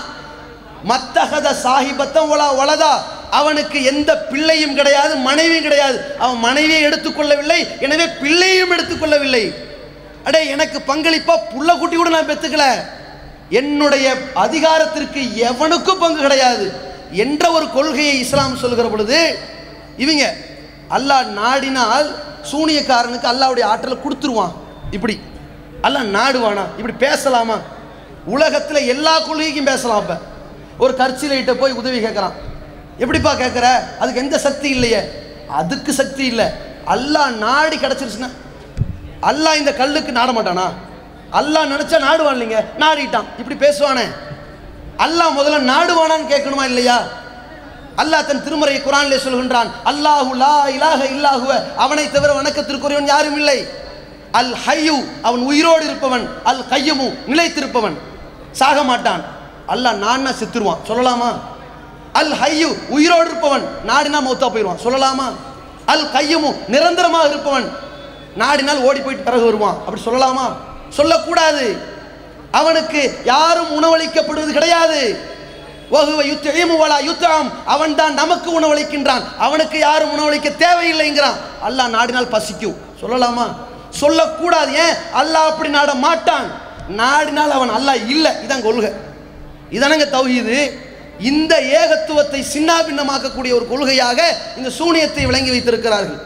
மத்தகத சாஹிபத்தம் ஒலா ஒலதா அவனுக்கு எந்த பிள்ளையும் கிடையாது மனைவியும் கிடையாது அவன் மனைவியை எடுத்துக்கொள்ளவில்லை எனவே பிள்ளையும் எடுத்துக்கொள்ளவில்லை அடே எனக்கு பங்களிப்பா புள்ள குட்டி கூட நான் பெத்துக்கல என்னுடைய அதிகாரத்திற்கு எவனுக்கும் பங்கு கிடையாது என்ற ஒரு கொள்கையை இஸ்லாம் சொல்லுகிற பொழுது இவங்க அல்லாஹ் நாடினால் சூனியக்காரனுக்கு அல்லாஹ்வுடைய ஆற்றலை கொடுத்துருவான் இப்படி அல்லாஹ் நாடுவானா இப்படி பேசலாமா உலகத்தில் எல்லா கொள்கைக்கும் பேசலாம் அப்ப ஒரு கர்ச்சிலைட்ட போய் உதவி கேட்குறான் எப்படிப்பா கேட்குற அதுக்கு எந்த சக்தி இல்லையே அதுக்கு சக்தி இல்லை அல்லாஹ் நாடி கிடச்சிருச்சுன்னா அல்லாஹ் இந்த கல்லுக்கு நாட மாட்டானா அல்லாஹ் நினைச்சா நாடுவான் இல்லைங்க நாடிட்டான் இப்படி பேசுவானே அல்லாஹ் முதல்ல நாடுவானான்னு கேட்கணுமா இல்லையா அல்லாஹ் தன் திருமறை குரானிலே சொல்கின்றான் அல்லாஹு லா இலாஹ இல்லாஹுவ அவனை தவிர வணக்கத்திற்குரியவன் யாரும் இல்லை அல் ஹையு அவன் உயிரோடு இருப்பவன் அல் கையமு நிலைத்திருப்பவன் சாக மாட்டான் அல்லாஹ் நான்னா செத்துருவான் சொல்லலாமா அல் ஹையு உயிரோடு இருப்பவன் நாடினா மௌத்தா போயிடுவான் சொல்லலாமா அல் கையமு நிரந்தரமாக இருப்பவன் நாடினால் ஓடி போயிட்டு பிறகு வருவான் அப்படி சொல்லலாமா சொல்லக்கூடாது அவனுக்கு யாரும் உணவளிக்கப்படுவது கிடையாது வகுவ யுத்தம் வலா யுத்தம் அவன் தான் நமக்கு உணவளிக்கின்றான் அவனுக்கு யாரும் உணவளிக்க தேவையில்லைங்கிறான் அல்லாஹ் நாடினால் பசிக்கும் சொல்லலாமா சொல்லக்கூடாது ஏன் அல்லாஹ் அப்படி நாட மாட்டான் நாடினால் அவன் அல்லாஹ் இல்லை இதான் கொள்கை இதனங்க தௌஹீது இந்த ஏகத்துவத்தை சின்னாபின்னமாக்கக்கூடிய ஒரு கொள்கையாக இந்த சூனியத்தை விளங்கி வைத்திருக்கிறார்கள்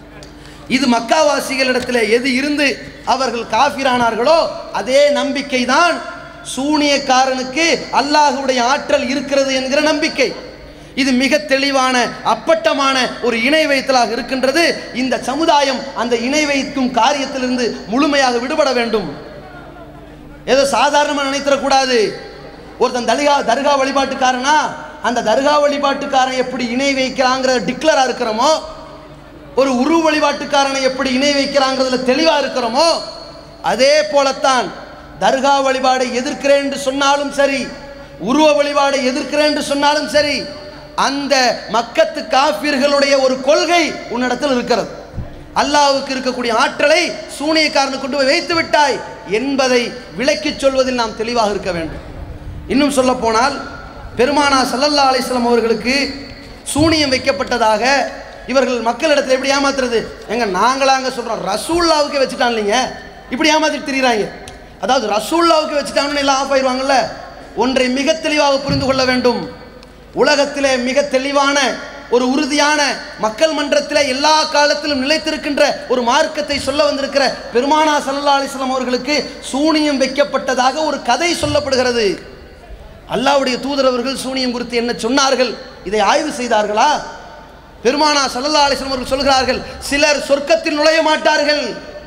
இது மக்காவாசிகளிடத்தில் எது இருந்து அவர்கள் காஃபிரானார்களோ அதே நம்பிக்கை தான் சூனியக்காரனுக்கு அல்லாஹுடைய ஆற்றல் இருக்கிறது என்கிற நம்பிக்கை இது மிக தெளிவான அப்பட்டமான ஒரு இணை வைத்தலாக இருக்கின்றது இந்த சமுதாயம் அந்த இணை வைக்கும் காரியத்திலிருந்து முழுமையாக விடுபட வேண்டும் ஏதோ சாதாரணமாக நினைத்திடக்கூடாது ஒருத்தன் தர்கா தர்கா வழிபாட்டுக்காரனா அந்த தர்கா வழிபாட்டுக்காரன் எப்படி இணை வைக்கிறாங்கிற டிக்ளராக இருக்கிறோமோ ஒரு உருவ வழிபாட்டுக்காரனை எப்படி இணை வைக்கிறாங்கிறதுல தெளிவாக இருக்கிறோமோ அதே போலத்தான் தர்கா வழிபாடை எதிர்க்கிறேன் என்று சொன்னாலும் சரி உருவ வழிபாடை எதிர்க்கிறேன் என்று சொன்னாலும் சரி அந்த மக்கத்து காஃபிர்களுடைய ஒரு கொள்கை உன்னிடத்தில் இருக்கிறது அல்லாஹ்வுக்கு இருக்கக்கூடிய ஆற்றலை சூனியக்காரனுக்கு கொண்டு போய் வைத்து விட்டாய் என்பதை விளக்கிச் சொல்வதில் நாம் தெளிவாக இருக்க வேண்டும் இன்னும் சொல்ல போனால் பெருமானா சல்லல்லா அலிஸ்லாம் அவர்களுக்கு சூனியம் வைக்கப்பட்டதாக இவர்கள் மக்களிடத்தில் எப்படி ஏமாத்துறது எங்க நாங்களாங்க சொல்றோம் ரசூல்லாவுக்கு வச்சுட்டான் இல்லைங்க இப்படி ஏமாத்திட்டு திரியிறாங்க அதாவது ரசூல்லாவுக்கு வச்சுட்டாங்கன்னு எல்லாம் ஆஃப் ஆயிடுவாங்கல்ல ஒன்றை மிக தெளிவாக புரிந்து கொள்ள வேண்டும் உலகத்திலே மிக தெளிவான ஒரு உறுதியான மக்கள் மன்றத்தில் எல்லா காலத்திலும் நிலைத்திருக்கின்ற ஒரு மார்க்கத்தை சொல்ல வந்திருக்கிற பெருமானா சல்லா அலிஸ்லாம் அவர்களுக்கு சூனியம் வைக்கப்பட்டதாக ஒரு கதை சொல்லப்படுகிறது அல்லாவுடைய தூதர் அவர்கள் சூனியம் குறித்து என்ன சொன்னார்கள் இதை ஆய்வு செய்தார்களா பெருமானா சல்லல்லா அலிஸ்லாம் அவர்கள் சொல்கிறார்கள் சிலர் சொர்க்கத்தில் நுழைய மாட்டார்கள்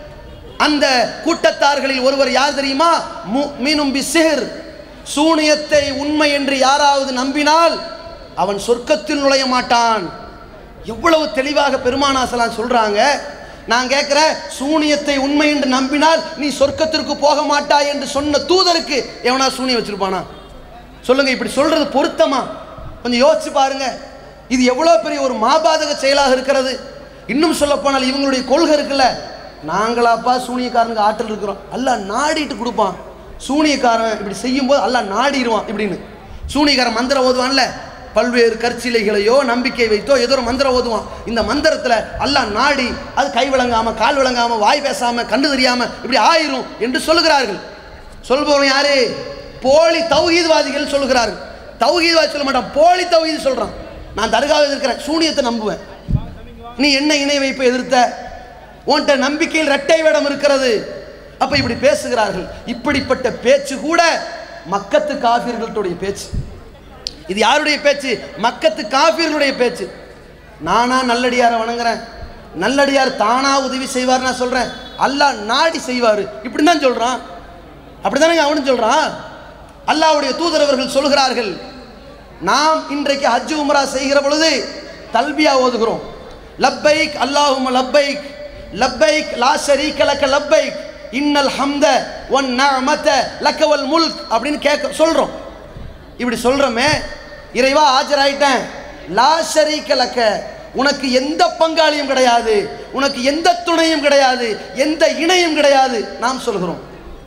அந்த கூட்டத்தார்களில் ஒருவர் யார் தெரியுமா மீனும் பிசிர் சூனியத்தை உண்மை என்று யாராவது நம்பினால் அவன் சொர்க்கத்தில் நுழைய மாட்டான் எவ்வளவு தெளிவாக பெருமானாசலாம் சொல்றாங்க நான் கேட்குறேன் சூனியத்தை உண்மை என்று நம்பினால் நீ சொர்க்கத்திற்கு போக மாட்டாய் என்று சொன்ன தூதருக்கு எவனா சூனியம் வச்சிருப்பானா சொல்லுங்க இப்படி சொல்றது பொருத்தமா கொஞ்சம் யோசிச்சு பாருங்க இது எவ்வளோ பெரிய ஒரு மாபாதக செயலாக இருக்கிறது இன்னும் சொல்ல போனால் இவங்களுடைய கொள்கை இருக்குல்ல நாங்களாப்பா சூனியக்காரனுக்கு ஆற்றல் இருக்கிறோம் அல்ல நாடிட்டு கொடுப்பான் சூனியக்காரன் இப்படி செய்யும்போது அல்ல நாடிடுவான் இப்படின்னு சூனியக்காரன் மந்திரம் ஓதுவான்ல பல்வேறு கற்சிலைகளையோ நம்பிக்கை வைத்தோ ஏதோ ஒரு மந்திரம் ஓதுவான் இந்த மந்திரத்தில் அல்லாஹ் நாடி அது கை விளங்காம கால் விளங்காம வாய் பேசாம கண்டு தெரியாம இப்படி ஆயிரும் என்று சொல்லுகிறார்கள் சொல்பவன் யாரு போலி தௌஹீத்வாதிகள் சொல்லுகிறார்கள் தௌஹீத்வாதி சொல்ல மாட்டான் போலி தௌஹீத் சொல்றான் நான் தர்காவில் இருக்கிறேன் சூனியத்தை நம்புவேன் நீ என்ன இணை வைப்பை எதிர்த்த உன்கிட்ட நம்பிக்கையில் இரட்டை வேடம் இருக்கிறது அப்ப இப்படி பேசுகிறார்கள் இப்படிப்பட்ட பேச்சு கூட மக்கத்து காபிர்களுடைய பேச்சு இது யாருடைய பேச்சு மக்கத்து காபிர்களுடைய பேச்சு நானா நல்லடியாரை வணங்குறேன் நல்லடியார் தானா உதவி செய்வார் நான் சொல்றேன் அல்லாஹ் நாடி செய்வார் இப்படி தான் சொல்றான் அப்படிதானே அவனும் சொல்றான் அல்லாஹ்வுடைய தூதர் அவர்கள் சொல்கிறார்கள் நாம் இன்றைக்கு ஹஜ் உம்ரா செய்கிற பொழுது தல்பியா ஓதுகிறோம் லப்பைக் அல்லாஹும லப்பைக் லப்பைக் லா ஷரீக லக்க லப்பைக் இன்னல் ஹம்த ஒன் நஅமத லக்க வல் முல்க் அப்படின்னு கேட்க சொல்றோம் இப்படி சொல்றோமே இறைவா ஆஜராயிட்டேன் லா ஷரீக லக்க உனக்கு எந்த பங்காளியும் கிடையாது உனக்கு எந்த துணையும் கிடையாது எந்த இணையும் கிடையாது நாம் சொல்கிறோம்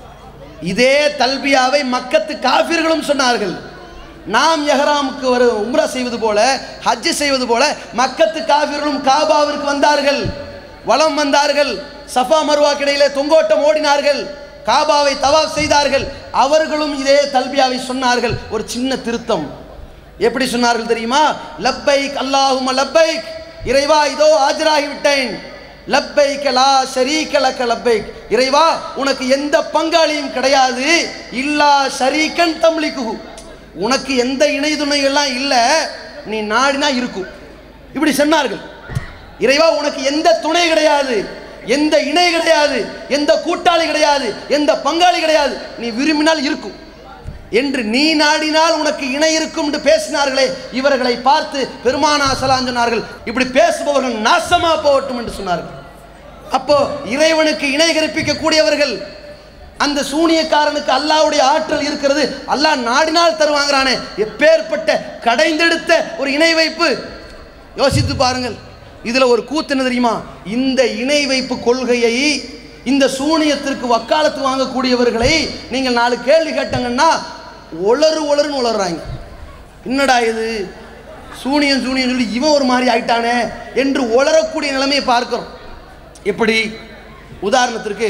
இதே தல்பியாவை மக்கத்து காஃபிர்களும் சொன்னார்கள் நாம் எஹராமுக்கு வரு உம்ரா செய்வது போல ஹஜ் செய்வது போல மக்கத்து காஃபிர்களும் காபாவிற்கு வந்தார்கள் வலம் வந்தார்கள் சஃபா மருவா கிடையிலே தொங்கோட்டம் ஓடினார்கள் காபாவை தவாப் செய்தார்கள் அவர்களும் இதே தல்பியாவை சொன்னார்கள் ஒரு சின்ன திருத்தம் எப்படி சொன்னார்கள் தெரியுமா லப்பைக் அல்லாஹும லப்பைக் இறைவா இதோ ஆஜராகி விட்டேன் லப்பைக் லா ஷரீக லக்க லப்பைக் இறைவா உனக்கு எந்த பங்காளியும் கிடையாது இல்லா ஷரீகன் தம்லிக்குஹு உனக்கு எந்த இணை துணைகள்லாம் இல்லை நீ நாடினா இருக்கும் இப்படி சொன்னார்கள் இறைவா உனக்கு எந்த துணை கிடையாது எந்த இணை கிடையாது எந்த கூட்டாளி கிடையாது எந்த பங்காளி கிடையாது நீ விரும்பினால் இருக்கும் என்று நீ நாடினால் உனக்கு இணை இருக்கும் என்று பேசினார்களே இவர்களை பார்த்து பெருமானா சலான் சொன்னார்கள் இப்படி பேசுபவர்கள் நாசமா போகட்டும் என்று சொன்னார்கள் அப்போ இறைவனுக்கு இணை கற்பிக்க கூடியவர்கள் அந்த சூனியக்காரனுக்கு அல்லாஹ்வுடைய ஆற்றல் இருக்கிறது அல்லாஹ் நாடினால் தருவாங்கிறானே எப்பேற்பட்ட கடைந்தெடுத்த ஒரு இணை வைப்பு யோசித்து பாருங்கள் இதுல ஒரு கூத்து என்ன தெரியுமா இந்த இணை வைப்பு கொள்கையை இந்த சூனியத்திற்கு வக்காலத்து வாங்கக்கூடியவர்களை நீங்கள் நாலு கேள்வி கேட்டங்கன்னா ஒளறு ஒளருன்னு உளறாங்க என்னடா இது சூனியம் சூனியம் சொல்லி இவன் ஒரு மாதிரி ஆயிட்டானே என்று உளரக்கூடிய நிலைமையை பார்க்கிறோம் எப்படி உதாரணத்திற்கு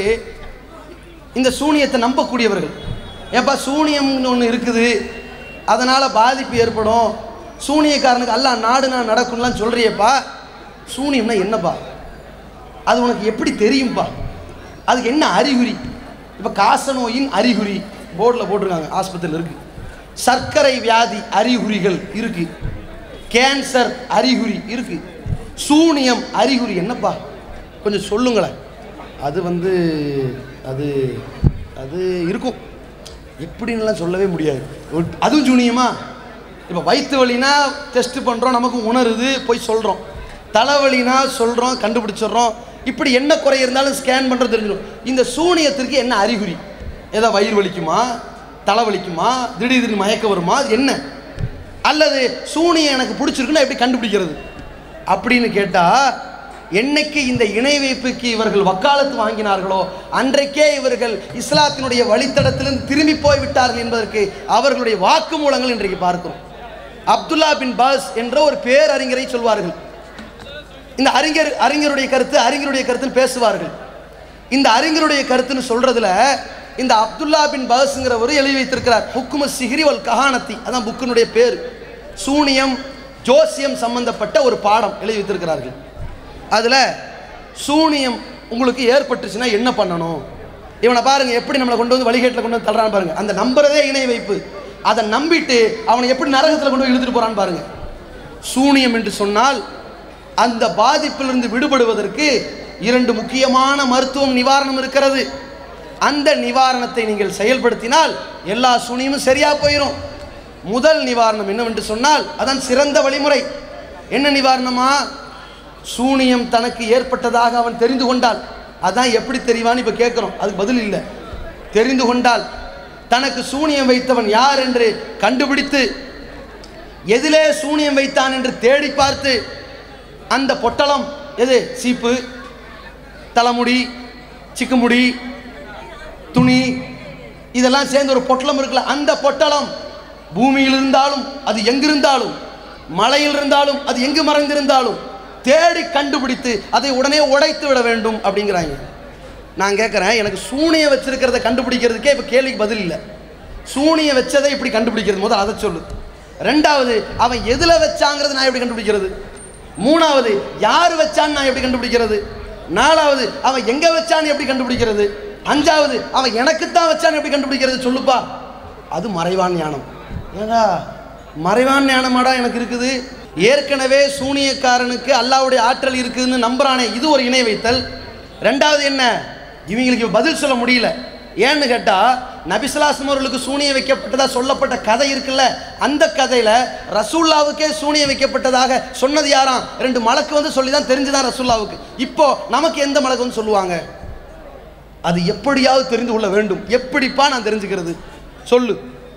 இந்த சூனியத்தை நம்பக்கூடியவர்கள் ஏப்பா சூனியம்னு ஒன்று இருக்குது அதனால் பாதிப்பு ஏற்படும் சூனியக்காரனுக்கு அல்ல நாடு நான் நடக்கும்லாம் சொல்கிறியப்பா சூனியம்னா என்னப்பா அது உனக்கு எப்படி தெரியும்ப்பா அதுக்கு என்ன அறிகுறி இப்போ காசநோயின் அறிகுறி போர்டில் போட்டிருக்காங்க ஆஸ்பத்திரியில் இருக்குது சர்க்கரை வியாதி அறிகுறிகள் இருக்குது கேன்சர் அறிகுறி இருக்குது சூனியம் அறிகுறி என்னப்பா கொஞ்சம் சொல்லுங்களேன் அது வந்து அது அது இருக்கும் எப்படின்னுலாம் சொல்லவே முடியாது ஒட்- அதுவும் சூனியமா இப்போ வயிற்று வலினா டெஸ்ட் பண்ணுறோம் நமக்கு உணருது போய் சொல்கிறோம் தலைவலினா சொல்கிறோம் கண்டுபிடிச்சிடுறோம் இப்படி என்ன குறை இருந்தாலும் ஸ்கேன் பண்ணுறது தெரிஞ்சிடும் இந்த சூனியத்திற்கு என்ன அறிகுறி ஏதோ வயிறு வலிக்குமா தலைவலிக்குமா திடீர் திடீர்னு மயக்க வருமா அது என்ன அல்லது சூனியம் எனக்கு பிடிச்சிருக்குன்னா எப்படி கண்டுபிடிக்கிறது அப்படின்னு கேட்டால் என்னைக்கு இந்த இணை வைப்புக்கு இவர்கள் வக்காலத்து வாங்கினார்களோ அன்றைக்கே இவர்கள் இஸ்லாத்தினுடைய வழித்தடத்திலிருந்து திரும்பி போய் விட்டார்கள் என்பதற்கு அவர்களுடைய வாக்குமூலங்கள் இன்றைக்கு பார்க்கிறோம் அப்துல்லா பின் பாஸ் என்ற ஒரு பேரறிஞரை சொல்வார்கள் இந்த அறிஞர் அறிஞருடைய கருத்து அறிஞருடைய கருத்துன்னு பேசுவார்கள் இந்த அறிஞருடைய கருத்துன்னு சொல்றதுல இந்த அப்துல்லா பின் பாஸ்ங்கிறவர் எழுதி வைத்திருக்கிறார் ஹுக்கும சிஹிரி வல் கஹானத்தி அதான் புக்கினுடைய பேர் சூனியம் ஜோசியம் சம்பந்தப்பட்ட ஒரு பாடம் எழுதி வைத்திருக்கிறார்கள் அதில் சூனியம் உங்களுக்கு ஏற்பட்டுச்சுன்னா என்ன பண்ணணும் இவனை பாருங்க எப்படி நம்மளை கொண்டு வந்து வழிகேட்டில் கொண்டு வந்து தள்ளுறான்னு பாருங்க அந்த நம்புறதே இணை வைப்பு அதை நம்பிட்டு அவனை எப்படி நரகத்தில் கொண்டு போய் இழுத்துட்டு போறான்னு பாருங்க சூனியம் என்று சொன்னால் அந்த பாதிப்பிலிருந்து விடுபடுவதற்கு இரண்டு முக்கியமான மருத்துவம் நிவாரணம் இருக்கிறது அந்த நிவாரணத்தை நீங்கள் செயல்படுத்தினால் எல்லா சூனியமும் சரியா போயிடும் முதல் நிவாரணம் என்னவென்று சொன்னால் அதான் சிறந்த வழிமுறை என்ன நிவாரணமா சூனியம் தனக்கு ஏற்பட்டதாக அவன் தெரிந்து கொண்டால் அதான் எப்படி தெரிவான்னு இப்போ கேட்குறோம் அதுக்கு பதில் இல்லை தெரிந்து கொண்டால் தனக்கு சூனியம் வைத்தவன் யார் என்று கண்டுபிடித்து எதிலே சூனியம் வைத்தான் என்று தேடி பார்த்து அந்த பொட்டலம் எது சீப்பு தலைமுடி சிக்குமுடி துணி இதெல்லாம் சேர்ந்து ஒரு பொட்டலம் இருக்குல்ல அந்த பொட்டலம் பூமியில் இருந்தாலும் அது எங்கிருந்தாலும் மலையில் இருந்தாலும் அது எங்கு மறைந்திருந்தாலும் தேடி கண்டுபிடித்து அதை உடனே உடைத்து விட வேண்டும் அப்படிங்கிறாங்க நான் கேட்குறேன் எனக்கு சூனிய வச்சிருக்கிறத கண்டுபிடிக்கிறதுக்கே இப்போ கேள்விக்கு பதில் இல்லை சூனிய வச்சதை எப்படி கண்டுபிடிக்கிறது முதல் அதை சொல்லு ரெண்டாவது அவன் எதில் வச்சாங்கிறது நான் எப்படி கண்டுபிடிக்கிறது மூணாவது யார் வச்சான்னு நான் எப்படி கண்டுபிடிக்கிறது நாலாவது அவன் எங்கே வச்சான்னு எப்படி கண்டுபிடிக்கிறது அஞ்சாவது அவன் எனக்குத்தான் வச்சான்னு எப்படி கண்டுபிடிக்கிறது சொல்லுப்பா அது மறைவான் ஞானம் ஏடா மறைவான் ஞானமாடா எனக்கு இருக்குது ஏற்கனவே சூனியக்காரனுக்கு அல்லாவுடைய ஆற்றல் இருக்குதுன்னு நம்புறானே இது ஒரு இணை வைத்தல் ரெண்டாவது என்ன இவங்களுக்கு பதில் சொல்ல முடியல ஏன்னு கேட்டா நபிசுலாசம் அவர்களுக்கு சூனியம் வைக்கப்பட்டதா சொல்லப்பட்ட கதை இருக்குல்ல அந்த கதையில ரசூல்லாவுக்கே சூனியம் வைக்கப்பட்டதாக சொன்னது யாராம் ரெண்டு மலக்கு வந்து சொல்லி தான் தெரிஞ்சுதான் ரசூல்லாவுக்கு இப்போ நமக்கு எந்த மலக்கு வந்து சொல்லுவாங்க அது எப்படியாவது தெரிந்து கொள்ள வேண்டும் எப்படிப்பா நான் தெரிஞ்சுக்கிறது சொல்லு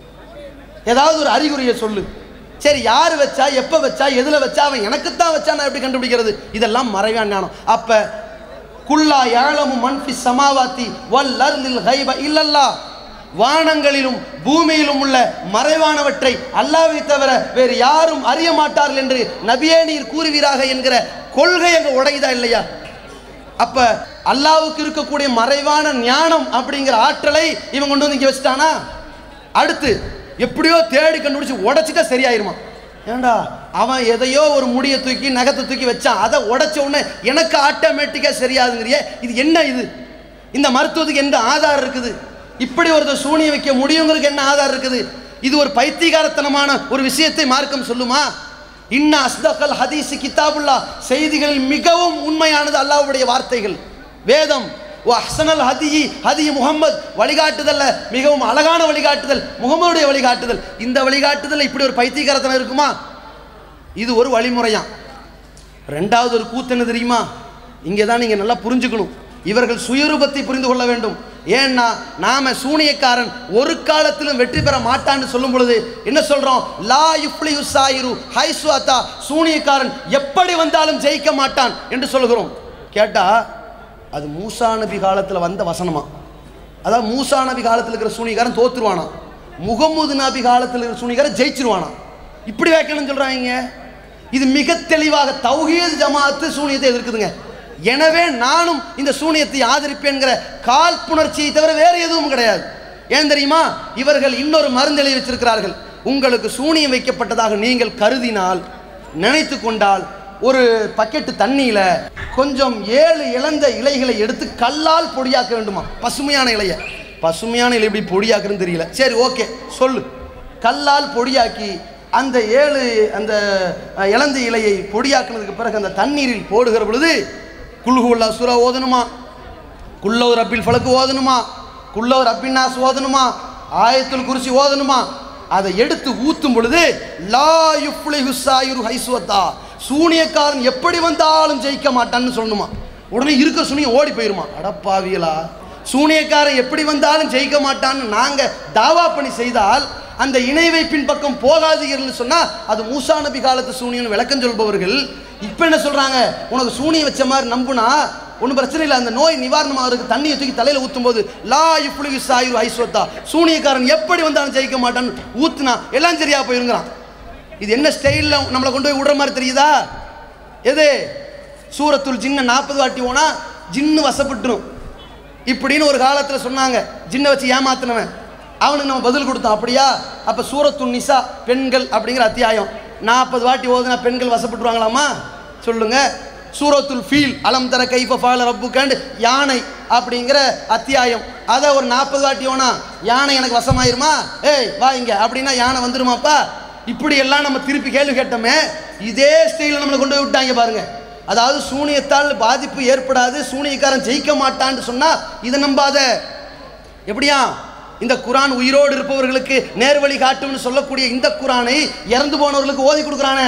ஏதாவது ஒரு அறிகுறியை சொல்லு சரி யார் வச்சா எப்போ வச்சா எதில் வச்சா அவன் எனக்குத்தான் வச்சா நான் எப்படி கண்டுபிடிக்கிறது இதெல்லாம் மறைவான் ஞானம் அப்போ குல்லா யாழமும் மன்ஃபி சமாவாத்தி வல் அர்லில் ஹைப இல்லல்லா வானங்களிலும் பூமியிலும் உள்ள மறைவானவற்றை அல்லாவை தவிர வேறு யாரும் அறிய மாட்டார்கள் என்று நபியே நீர் கூறுவீராக என்கிற கொள்கை அங்கே உடையுதா இல்லையா அப்ப அல்லாவுக்கு இருக்கக்கூடிய மறைவான ஞானம் அப்படிங்கிற ஆற்றலை இவன் கொண்டு வந்து இங்க வச்சுட்டானா அடுத்து எப்படியோ தேடி கண்டுபிடிச்சு உடைச்சிட்டா சரியாயிருமா ஏண்டா அவன் எதையோ ஒரு முடியை தூக்கி நகத்தை தூக்கி வச்சான் அதை உடைச்ச உடனே எனக்கு ஆட்டோமேட்டிக்காக சரியாதுங்கிறியே இது என்ன இது இந்த மருத்துவத்துக்கு எந்த ஆதாரம் இருக்குது இப்படி ஒருத்தர் சூனியம் வைக்க முடியுங்கிறதுக்கு என்ன ஆதாரம் இருக்குது இது ஒரு பைத்தியகாரத்தனமான ஒரு விஷயத்தை மார்க்கம் சொல்லுமா இன்ன அஸ்தகல் ஹதீஸ் கிதாபுல்லா செய்திகளில் மிகவும் உண்மையானது அல்லாஹ்வுடைய வார்த்தைகள் வேதம் ஓ அஹ்சனல் ஹதி ஹதி முகம்மது வழிகாட்டுதல்ல மிகவும் அழகான வழிகாட்டுதல் முகமதுடைய வழிகாட்டுதல் இந்த வழிகாட்டுதல் இப்படி ஒரு பைத்தியகாரத்தனம் இருக்குமா இது ஒரு வழிமுறையாம் ரெண்டாவது ஒரு கூத்து என்ன தெரியுமா இங்கே தான் நீங்கள் நல்லா புரிஞ்சுக்கணும் இவர்கள் சுயரூபத்தை புரிந்து கொள்ள வேண்டும் ஏன்னா நாம சூனியக்காரன் ஒரு காலத்திலும் வெற்றி பெற மாட்டான்னு சொல்லும் பொழுது என்ன சொல்றோம் லா யுப்ளி உசாயிரு ஹைசு அத்தா சூனியக்காரன் எப்படி வந்தாலும் ஜெயிக்க மாட்டான் என்று சொல்கிறோம் கேட்டா அது மூசா நபி காலத்தில் வந்த வசனமா அதாவது மூசா நபி காலத்தில் இருக்கிற சூனியக்காரன் தோத்துருவானா முகமது நபி காலத்தில் இருக்கிற சூனியக்காரன் ஜெயிச்சிருவானா இப்படி வைக்கணும்னு சொல்றாங்க இது மிக தெளிவாக தௌஹீத் ஜமாத்து சூனியத்தை எதிர்க்குதுங்க எனவே நானும் இந்த சூனியத்தை ஆதரிப்பேன்கிற காழ்ப்புணர்ச்சியை தவிர வேறு எதுவும் கிடையாது ஏன் தெரியுமா இவர்கள் இன்னொரு மருந்தெளி வச்சிருக்கிறார்கள் உங்களுக்கு சூனியம் வைக்கப்பட்டதாக நீங்கள் கருதினால் நினைத்து கொண்டால் ஒரு பக்கெட்டு தண்ணியில கொஞ்சம் ஏழு இழந்த இலைகளை எடுத்து கல்லால் பொடியாக்க வேண்டுமா பசுமையான இலையை பசுமையான இலை எப்படி பொடியாக்குறதுன்னு தெரியல சரி ஓகே சொல்லு கல்லால் பொடியாக்கி அந்த ஏழு அந்த அஹ், இலந்த இலையை பொடியாக்குனதுக்கு பிறகு அந்த தண்ணீரில் போடுகிற பொழுது குல்ஹுல்லா சுரா ஓதணுமா குல்லவர் ரப்பில் ஃபலக்கு ஓதணுமா குல்லவர் ரப்பின்னாஸ் ஓதணுமா ஆயத்துல் குருசி ஓதணுமா அதை எடுத்து ஊத்தும் பொழுது லா யுஃப்ளிஹு சாயிரு ஹைசுவத்தா சூனியக்காரன் எப்படி வந்தாலும் ஜெயிக்க மாட்டான்னு சொல்லணுமா உடனே இருக்க சூனியம் ஓடி போயிருமா அடப்பாவியலா சூனியக்காரன் எப்படி வந்தாலும் ஜெயிக்க மாட்டான்னு நாங்க தாவா பண்ணி செய்தால் அந்த இணை வைப்பின் பக்கம் போகாதீர்கள்னு சொன்னா அது மூசா நபி காலத்து சூனியன் விளக்கம் சொல்பவர்கள் இப்போ என்ன சொல்றாங்க உனக்கு சூனியம் வச்ச மாதிரி நம்புனா ஒன்றும் பிரச்சனை இல்லை அந்த நோய் நிவாரணம் ஆகிறதுக்கு தண்ணியை தூக்கி தலையில் ஊற்றும் போது லா இஃப்ளுகி சாயுரு ஐஸ்வத்தா சூனியக்காரன் எப்படி வந்தாலும் ஜெயிக்க மாட்டான்னு ஊத்துனா எல்லாம் சரியா போயிருங்கிறான் இது என்ன ஸ்டைலில் நம்மளை கொண்டு போய் விடுற மாதிரி தெரியுதா எது சூரத்துல் ஜின்ன நாற்பது வாட்டி போனா ஜின்னு வசப்பட்டுரும் இப்படின்னு ஒரு காலத்தில் சொன்னாங்க ஜின்னை வச்சு ஏமாத்தினவன் அவனுக்கு நம்ம பதில் கொடுத்தோம் அப்படியா அப்போ சூரத்துல் நிசா பெண்கள் அப்படிங்கிற அத்தியாயம் நாற்பது வாட்டி ஓதுனா பெண்கள் வசப்பட்டுருவாங்களாமா சொல்லுங்க சூரத்துல் ஃபீல் அலம் தர கைஃப ஃபால ரப்புக்கண்டு யானை அப்படிங்கிற அத்தியாயம் அதை ஒரு நாற்பது வாட்டி ஓனா யானை எனக்கு வசமாயிருமா ஏய் வா இங்க அப்படின்னா யானை வந்துருமாப்பா இப்படி எல்லாம் நம்ம திருப்பி கேள்வி கேட்டோமே இதே ஸ்டைலில் நம்மளை கொண்டு போய் விட்டாங்க பாருங்க அதாவது சூனியத்தால் பாதிப்பு ஏற்படாது சூனியக்காரன் ஜெயிக்க மாட்டான்னு சொன்னா இதை நம்பாத எப்படியா இந்த குரான் உயிரோடு இருப்பவர்களுக்கு நேர்வழி காட்டும்னு சொல்லக்கூடிய இந்த குரானை இறந்து போனவர்களுக்கு ஓதி கொடுக்குறானே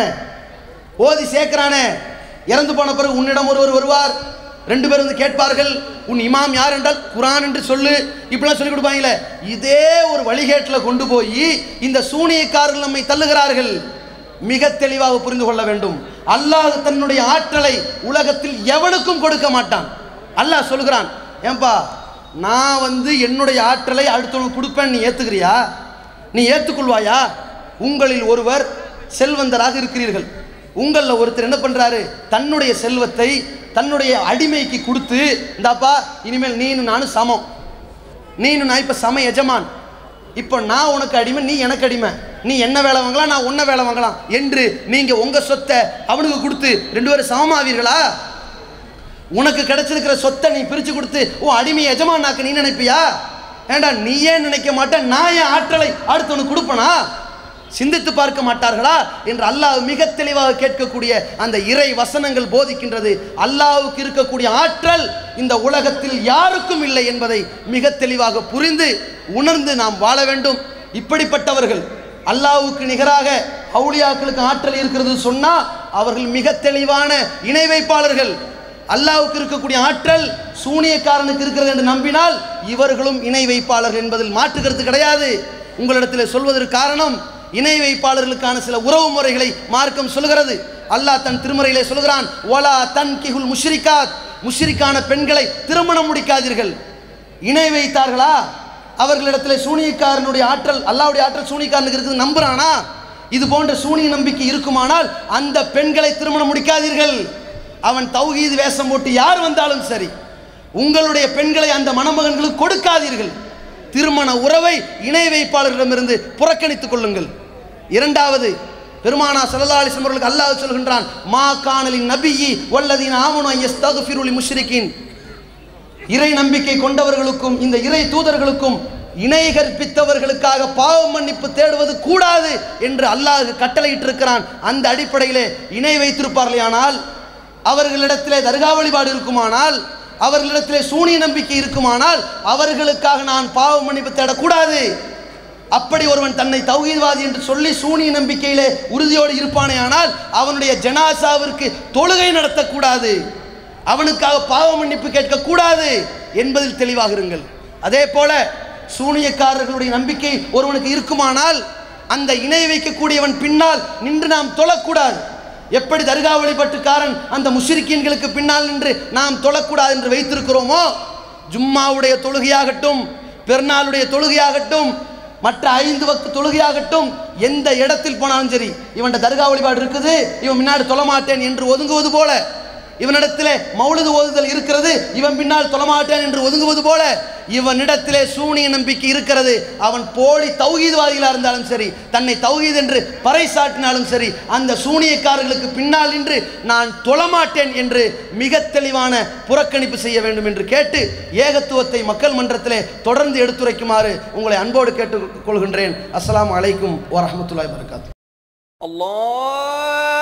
ஓதி சேர்க்கிறானே இறந்து போன பிறகு உன்னிடம் ஒருவர் வருவார் ரெண்டு பேரும் வந்து கேட்பார்கள் உன் இமாம் யார் என்றால் குரான் என்று சொல்லு இப்படிலாம் சொல்லி கொடுப்பாங்களே இதே ஒரு வழிகேட்டில் கொண்டு போய் இந்த சூனியக்காரர்கள் நம்மை தள்ளுகிறார்கள் மிக தெளிவாக புரிந்து கொள்ள வேண்டும் அல்லாஹ் தன்னுடைய ஆற்றலை உலகத்தில் எவனுக்கும் கொடுக்க மாட்டான் அல்லாஹ் சொல்கிறான் ஏன்பா நான் வந்து என்னுடைய ஆற்றலை அடுத்தவனுக்கு கொடுப்பேன் நீ ஏத்துக்கிறியா நீ ஏத்துக்கொள்வாயா உங்களில் ஒருவர் செல்வந்தராக இருக்கிறீர்கள் உங்களில் ஒருத்தர் என்ன பண்றாரு தன்னுடைய செல்வத்தை தன்னுடைய அடிமைக்கு கொடுத்து இந்தாப்பா இனிமேல் நீனு நானும் சமம் நீனு நான் இப்போ சம எஜமான் இப்போ நான் உனக்கு அடிமை நீ எனக்கு அடிமை நீ என்ன வேலை வாங்கலாம் நான் உன்ன வேலை வாங்கலாம் என்று நீங்க உங்க சொத்தை அவனுக்கு கொடுத்து ரெண்டு பேரும் சமமாவீர்களா உனக்கு கிடைச்சிருக்கிற சொத்தை நீ பிரிச்சு கொடுத்து உன் அடிமை எஜமானாக்க நீ நினைப்பியா ஏண்டா நீ ஏன் நினைக்க மாட்டேன் நான் என் ஆற்றலை அடுத்தவனுக்கு கொடுப்பனா சிந்தித்து பார்க்க மாட்டார்களா என்று அல்லாஹ் மிக தெளிவாக கேட்கக்கூடிய அந்த இறை வசனங்கள் போதிக்கின்றது அல்லாஹ்வுக்கு இருக்கக்கூடிய ஆற்றல் இந்த உலகத்தில் யாருக்கும் இல்லை என்பதை மிக தெளிவாக புரிந்து உணர்ந்து நாம் வாழ வேண்டும் இப்படிப்பட்டவர்கள் அல்லாஹ்வுக்கு நிகராக அவுளியாக்களுக்கு ஆற்றல் இருக்கிறது சொன்னா அவர்கள் மிக தெளிவான இணை வைப்பாளர்கள் அல்லாஹ்வுக்கு இருக்கக்கூடிய ஆற்றல் சூனியக்காரனுக்கு இருக்கிறது என்று நம்பினால் இவர்களும் இணை வைப்பாளர்கள் என்பதில் மாற்று கருத்து கிடையாது உங்களிடத்தில் சொல்வதற்கு காரணம் இணை வைப்பாளர்களுக்கான சில உறவு முறைகளை மார்க்கம் சொல்கிறது அல்லாஹ் தன் திருமறையிலே சொல்கிறான் ஓலா தன் கிஹுல் முஷ்ரிகாத் முஷ்ரிக்கான பெண்களை திருமணம் முடிக்காதீர்கள் இணை வைத்தார்களா அவர்களிடத்தில் சூனியக்காரனுடைய ஆற்றல் அல்லாஹ்வுடைய ஆற்றல் சூனியக்காரனுக்கு இருக்குது நம்புறானா இது போன்ற சூனிய நம்பிக்கை இருக்குமானால் அந்த பெண்களை திருமணம் முடிக்காதீர்கள் அவன் தௌஹீது வேஷம் போட்டு யார் வந்தாலும் சரி உங்களுடைய பெண்களை அந்த மணமகன்களுக்கு கொடுக்காதீர்கள் திருமண உறவை இணை வைப்பாளர்களிடமிருந்து புறக்கணித்துக் கொள்ளுங்கள் இரண்டாவது பெருமானா ஸல்லல்லாஹு அலைஹி வஸல்லம் அவர்களுக்கு அல்லாஹ் சொல்கின்றான் மா கானலின் நபியி வல்லதீன ஆமனு யஸ்தக்ஃபிரு லி முஷ்ரிகின் இறை நம்பிக்கை கொண்டவர்களுக்கும் இந்த இறை தூதர்களுக்கும் இணை கற்பித்தவர்களுக்காக பாவ மன்னிப்பு தேடுவது கூடாது என்று அல்லாஹ் கட்டளையிட்டிருக்கிறான் அந்த அடிப்படையிலே இணை வைத்திருப்பார்களேயானால் அவர்களிடத்திலே தர்கா வழிபாடு இருக்குமானால் அவர்களிடத்திலே சூனிய நம்பிக்கை இருக்குமானால் அவர்களுக்காக நான் பாவ மன்னிப்பு தேடக்கூடாது அப்படி ஒருவன் தன்னை தௌஹீத்வாதி என்று சொல்லி சூனிய நம்பிக்கையிலே உறுதியோடு இருப்பானேயானால் அவனுடைய ஜனாசாவிற்கு தொழுகை நடத்தக்கூடாது அவனுக்காக பாவ மன்னிப்பு கேட்கக்கூடாது என்பதில் தெளிவாக இருங்கள் அதே போல சூனியக்காரர்களுடைய நம்பிக்கை ஒருவனுக்கு இருக்குமானால் அந்த இணை வைக்கக்கூடியவன் பின்னால் நின்று நாம் தொழக்கூடாது எப்படி தர்கா வழிபட்டுக்காரன் அந்த முஷ்ரிக்கீன்களுக்கு பின்னால் நின்று நாம் தொழக்கூடாது என்று வைத்திருக்கிறோமோ ஜும்மாவுடைய தொழுகையாகட்டும் பெருநாளுடைய தொழுகையாகட்டும் மற்ற ஐந்து வக்து தொழுகையாகட்டும் எந்த இடத்தில் போனாலும் சரி இவன்ட தர்கா வழிபாடு இருக்குது இவன் முன்னாடி தொழமாட்டேன் என்று ஒதுங்குவது போல இவனிடத்திலே மௌலிது ஓதுதல் இருக்கிறது இவன் பின்னால் தொழமாட்டேன் என்று ஒதுங்குவது போல இவனிடத்திலே சூனிய நம்பிக்கை இருக்கிறது அவன் போலி தௌஹீத்வாதிகளாக இருந்தாலும் சரி தன்னை தௌஹீத் என்று பறைசாட்டினாலும் சரி அந்த சூனியக்காரர்களுக்கு பின்னால் நின்று நான் தொழமாட்டேன் என்று மிக தெளிவான புறக்கணிப்பு செய்ய வேண்டும் என்று கேட்டு ஏகத்துவத்தை மக்கள் மன்றத்திலே தொடர்ந்து எடுத்துரைக்குமாறு உங்களை அன்போடு கேட்டுக்கொள்கின்றேன் அஸ்ஸலாமு அலைக்கும் வரஹ்மத்துல்லாஹி வபரகாத்துஹு الله